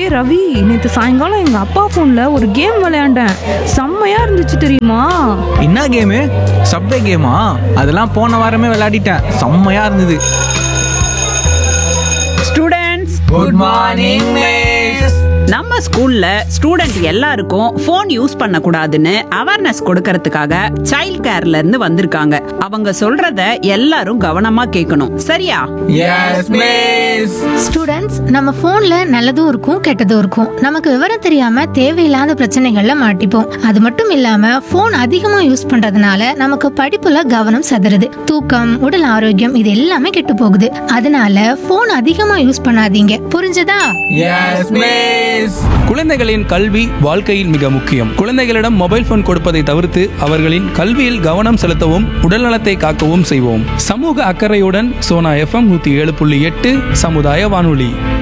டேய் ரவி நேற்று சாயங்காலம் எங்கள் அப்பா ஃபோனில் ஒரு கேம் விளையாண்டேன் செம்மையாக இருந்துச்சு தெரியுமா என்ன கேமு சப்வே கேமா அதெல்லாம் போன வாரமே விளையாடிட்டேன் செம்மையா இருந்தது ஸ்டூடெண்ட்ஸ் குட் மார்னிங் மிஸ் நம்ம ஸ்கூல்ல ஸ்டூடெண்ட் எல்லாருக்கும் ஃபோன் யூஸ் பண்ண கூடாதுன்னு அவேர்னஸ் கொடுக்கறதுக்காக சைல்ட் கேர்ல இருந்து வந்திருக்காங்க அவங்க சொல்றத எல்லாரும் கவனமா கேட்கணும் சரியா எஸ் மிஸ் ஸ்டூடெண்ட்ஸ் நம்ம போன்ல நல்லதும் இருக்கும் கெட்டதும் இருக்கும் நமக்கு விவரம் தெரியாம தேவையில்லாத பிரச்சனைகள்ல மாட்டிப்போம் அது மட்டும் இல்லாம போன் அதிகமா யூஸ் பண்றதுனால நமக்கு படிப்புல கவனம் சதுருது தூக்கம் உடல் ஆரோக்கியம் இது எல்லாமே கெட்டு போகுது அதனால போன் அதிகமா யூஸ் பண்ணாதீங்க புரிஞ்சதா எஸ் மிஸ் குழந்தைகளின் கல்வி வாழ்க்கையில் மிக முக்கியம் குழந்தைகளிடம் மொபைல் போன் கொடுப்பதை தவிர்த்து அவர்களின் கல்வியில் கவனம் செலுத்தவும் உடல்நலத்தை காக்கவும் செய்வோம் சமூக அக்கறையுடன் சோனா எஃப்எம் நூத்தி ஏழு புள்ளி எட்டு சமுதாய வானொலி